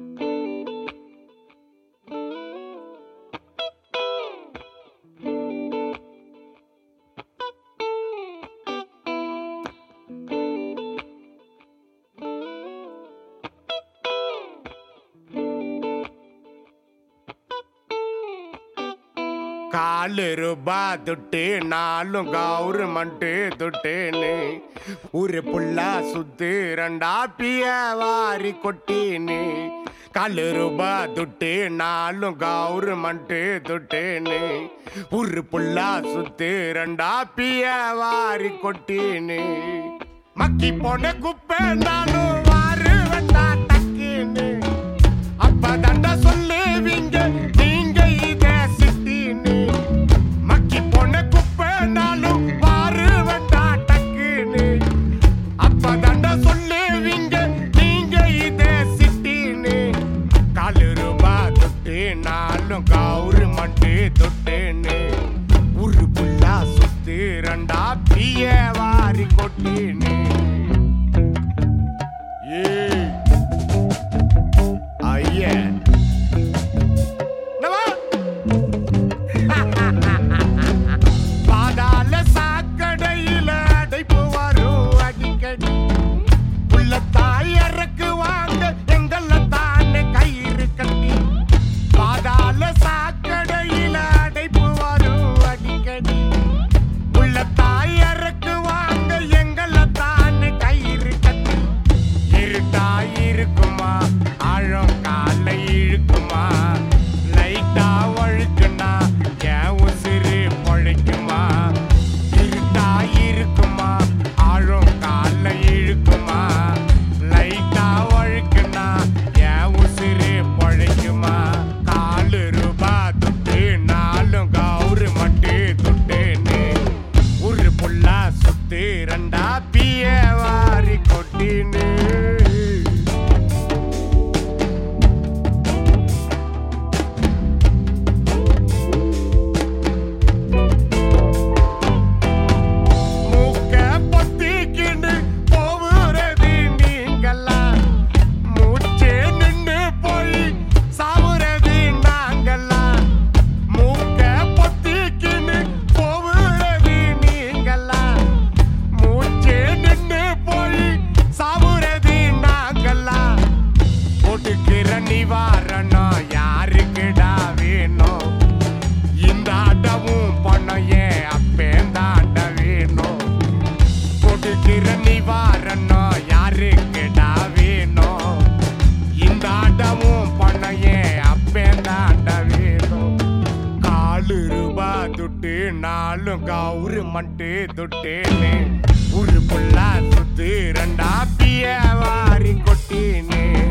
காலு ரூபா துட்டு நாலும் கவுர்மெண்ட் துட்டுன்னு ஒரு புள்ளா சுத்து ரெண்டா பிய வாரி கொட்டின்னு காலு ரூபா துட்டு நாலும் கவுர்மெண்ட் துட்டுன்னு ஒரு புள்ளா சுத்து ரெண்டா பிய வாரி கொட்டின்னு மக்கி போன குப்பை நானும் வாரு வந்தா டக்குன்னு அப்ப தண்டா சொல்லுவீங்க நீங்க இத சிட்டின்னு மக்கி போன குப்பை நாளும் வாரு வந்தா டக்குன்னு அப்ப தண்டா சொல்லுவீங்க நீங்க இத சிட்டின்னு காலு ரூபா தொட்டு நாளும் கவுரு மண்டு தொட்டுன்னு ஒரு புள்ளா சுத்து ரெண்டா பிய வாரி கொட்டின்னு ஏய் ஐயா என்னவா? பாதாள சாக்கடையில அடைப்பு வரும் அடிக்கடி உள்ள தாயறக்கு வாங்க எங்கள தானே கயிறு கட்டி பாதாள சாக்கடையில அடைப்பு வரும் அடிக்கடி உள்ள தாயறக்கு வாங்க எங்கள தானே கயிறு கட்டி இருட்டா இருக்குமா ஆழம் காலை இழுக்குமா லைட்டா வழுக்குனா என் உசிறு பொழைக்குமா இருட்டா இருக்குமா ஆழம் காலை இழுக்குமா லைட்டா வழுக்குனா என் உசிறு பொழைக்குமா காலு ரூபா துட்டு நாலும் கவுரு மட்டு துட்டுன்னு ஒரு புள்ளா சுத்து ரெண்டா பிய வாரி கொட்டின்னு மூக்க பொத்திக்கிண்டு போவுறது நீங்களா மூச்சே நின்னு போய் சாவுறது நாங்களா மூக்க பொத்திக்கிண்டு போவுறது நீங்களா மூச்சே நின்னு போய் சாவுறது நாங்களா போட்டுக்கிற நிவாரணம் யாருக்குடா வேணும் இந்த அடவும் பணம் ஏன் அப்பேந்தாண்ட வேணும் கொடுக்கிற நிவாரணம் யாருக்குடா வேணும் இந்த அடவும் பணம் ஏன் அப்பேந்தாண்ட வேணும் காலு ரூபா துட்டு நாலும் கவுரு மட்டு துட்டுன்னு ஒரு புள்ளா சுத்து ரெண்டா பிய வாரி கொட்டினு